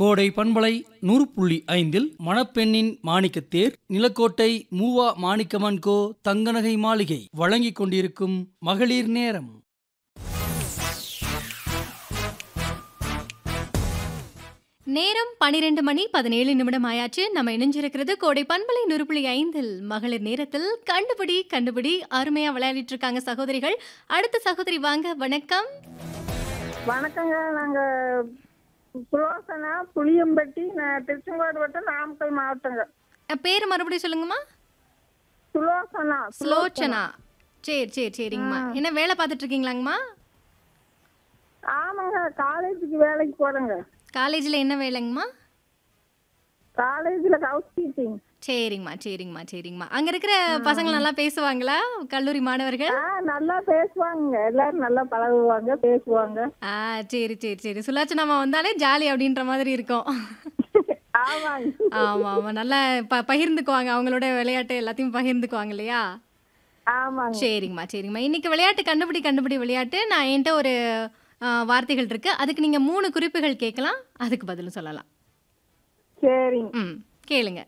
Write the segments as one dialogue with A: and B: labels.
A: கோடை பண்பலை நூறு புள்ளி ஐந்தில் மணப்பெண்ணின் மாணிக்கத்தேர் நிலக்கோட்டை மூவா மாணிக்கமன் கோ தங்கநகை மாளிகை வழங்கிக் கொண்டிருக்கும் மகளிர் நேரம்
B: நேரம் பனிரெண்டு மணி பதினேழு நிமிடம் ஆயாச்சு நம்ம இணைஞ்சிருக்கிறது கோடை பண்பலை நூறுபுள்ளி ஐந்தில் மகளிர் நேரத்தில் கண்டுபிடி கண்டுபிடி அருமையா விளையாடிட்டு இருக்காங்க சகோதரிகள் அடுத்த சகோதரி வாங்க வணக்கம்
C: வணக்கங்க நாங்க சுலோசனா புளியம்பட்டி நான் திருச்செங்கோடு வட்டம் நாமக்கல் மாவட்டங்க
B: அஹ், பேரு மறுபடியும் சொல்லுங்கம்மா
C: சுலோசனா
B: ஸ்லோச்சனா சரி சரி சரிங்கம்மா என்ன வேலை பார்த்துட்டு இருக்கீங்களாங்கம்மா
C: ஆமாங்க காலேஜுக்கு வேலைக்கு போறேங்க
B: காலேஜில் என்ன வேலைங்கம்மா
C: காலேஜில் ஹவுஸ் கீப்பிங்
B: சரிங்கம்மா சரிங்கம்மா சரிங்கம்மா அங்க இருக்கிற பசங்க நல்லா பேசுவாங்களா கல்லூரி மாணவர்கள்
C: ஆ நல்லா பேசுவாங்க எல்லாரும் நல்லா பழகுவாங்க பேசுவாங்க
B: ஆ சரி சரி சரி சுலாச்சனாமா வந்தாலே ஜாலி அப்படின்ற மாதிரி இருக்கும்
C: ஆமாங்க
B: ஆமா ஆமா நல்லா ப பகிர்ந்துக்குவாங்க அவங்களோட விளையாட்டு எல்லாத்தையும் பகிர்ந்துக்குவாங்க இல்லையா
C: ஆமாங்க
B: சரிங்கம்மா சரிங்கம்மா இன்னைக்கு விளையாட்டு கண்டுபிடி கண்டுபிடி விளையாட்டு நான் என்கிட்ட ஒரு ஆ, வார்த்தைகள் இருக்கு அதுக்கு நீங்க மூணு குறிப்புகள் கேட்கலாம் அதுக்கு பதில் சொல்லலாம்
C: சரிங்க
B: ம் கேளுங்க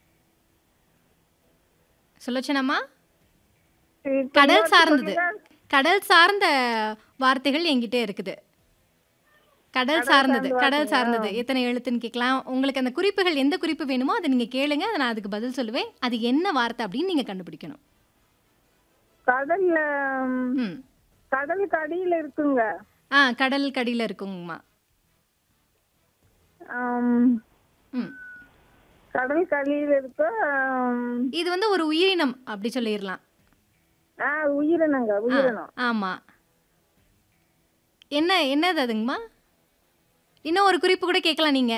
B: சொல்லச்சனம்மா
C: இப்ப
B: கடல்
C: இன்னொரு
B: சார்ந்தது
C: சொல்லுங்க.
B: கடல் சார்ந்த வார்த்தைகள் என்கிட்ட இருக்குது கடல் சார்ந்தது கடல் சார்ந்தது எத்தனை எழுத்துன்னு கேட்கலாம் உங்களுக்கு அந்த குறிப்புகள் எந்த குறிப்பு வேணுமோ அதை நீங்க கேளுங்க அதை நான் அதுக்கு பதில் சொல்லுவேன் அது என்ன வார்த்தை அப்படின்னு நீங்க கண்டுபிடிக்கணும்
C: கடல்ல ம்,
B: ம்
C: கடலுக்கு அடியில இருக்குங்க
B: ஆ கடல் கடியில் இருக்குங்கம்மா
C: ஆம்,
B: ம்
C: கடலுக்கு அடியில இருக்க ஆம்,
B: இது வந்து ஒரு உயிரினம் அப்படி சொல்லிடலாம்
C: ஆ உயிரினங்க உயிரினம்
B: ஆமா என்ன என்னது அதுங்கம்மா இன்னும் ஒரு குறிப்பு கூட கேட்கலாம் நீங்க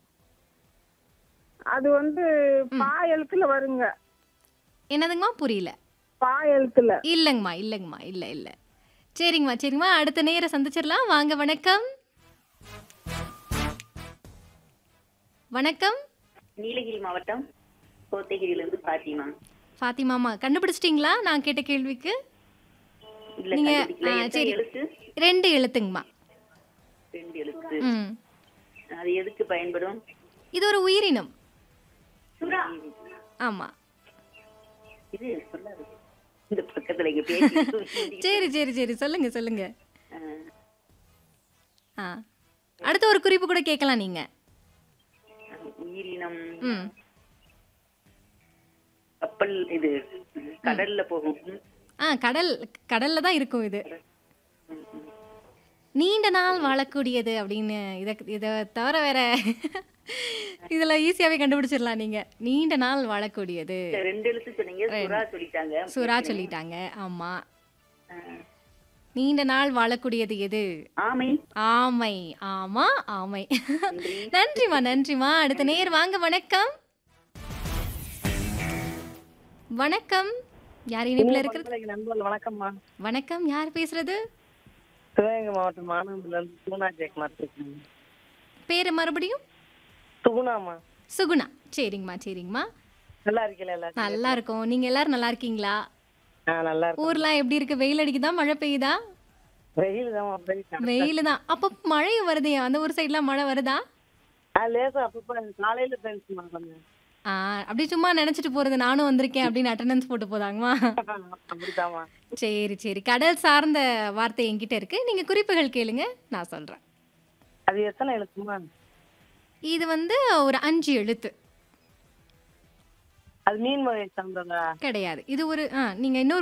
C: அது வந்து பா எழுத்துல வருங்க
B: என்னதுங்கம்மா புரியல
C: பா எழுத்துல
B: இல்லைங்கம்மா இல்லைங்கம்மா இல்லை இல்லை சரிங்கம்மா சரிங்கம்மா அடுத்த நேரம் சந்திச்சிடலாம் வாங்க வணக்கம் வணக்கம்
D: நீலகிரி மாவட்டம் கோத்தகிரியிலிருந்து பாத்திமா
B: ஃபாத்திமாமா கண்டுபிடிச்சிட்டிங்களா நான் கேட்ட கேள்விக்கு
D: இல்ல
B: நீங்க
D: கண்டுபிடிக்கல.
B: ஆ,
D: எத்தனை
B: சரி
D: எழுத்து
B: ரெண்டு எழுத்துங்கம்மா
D: ரெண்டு எழுத்து
B: ம்
D: அது எதுக்கு பயன்படும்
B: இது ஒரு உயிரினம்
D: சுறா
B: ஆமா
D: இது சொல்லாது இந்த பக்கத்துல இங்க பேசி
B: சரி சரி சரி சொல்லுங்க சொல்லுங்க ஆ அடுத்த ஒரு குறிப்பு கூட கேட்கலாம் நீங்க
D: உயிரினம்
B: ம்
D: கப்பல் இது கடல்ல போகும்
B: ஆ கடல் கடல்ல தான் இருக்கும் இது நீண்ட நாள் வாழக்கூடியது அப்படின்னு இதை இதை தவிர வேற இதில் ஈஸியாகவே கண்டுபிடிச்சிடலாம் நீங்க நீண்ட நாள் வாழக்கூடியது
D: இந்த ரெண்டு எழுத்து சொன்னீங்க சுறா சொல்லிட்டாங்க
B: சுறா சொல்லிட்டாங்க ஆமா நீண்ட நாள் வாழக்கூடியது எது
D: ஆமை
B: ஆமை ஆமா ஆமை நன்றிம்மா நன்றிம்மா அடுத்த நேர் வாங்க வணக்கம் வணக்கம் யார் இணைப்புல இருக்கிறது
E: நண்பர்கள் வணக்கம்மா
B: வணக்கம் யார் பேசுறது
E: சிவகங்கை மாவட்டம் மானந்தூர்ல இருந்து சுகுணா ஜெயக்குமார் பேசுறேன்
B: பேரு மறுபடியும்
E: சுகுணாமா
B: சுகுணா சரிங்கம்மா சரிங்கம்மா
E: நல்லா இருக்கீங்களா எல்லாரும்
B: நல்லா இருக்கும் நீங்க எல்லாரும் நல்லா இருக்கீங்களா
E: ஆ நல்லா இருக்கும்
B: ஊர்லாம் எப்படி இருக்கு வெயில் அடிக்குதா மழை பெய்யுதா
E: வெயில் தான்
B: வெயில் தான் அப்போ மழையும் வருதே அந்த ஒரு சைட்லாம் மழை வருதா
E: ஆ லேசா அப்பப்ப காலையில பெஞ்சுமா கொஞ்சம்
B: ஆ அப்படி சும்மா நினைச்சிட்டு போறது நானும் வந்திருக்கேன் அப்படின்னு அட்டெண்டன்ஸ் போட்டு போதாங்கம்மா
E: அப்படித்தாம்மா
B: சரி சரி கடல் சார்ந்த வார்த்தை என்கிட்ட இருக்கு நீங்க குறிப்புகள் கேளுங்க நான் சொல்றேன்
E: அது எத்தனை எழுத்துமா
B: இது வந்து ஒரு அஞ்சு எழுத்து
E: அது மீன் வகை சார்ந்ததா
B: கிடையாது இது ஒரு ஆ நீங்க இன்னொரு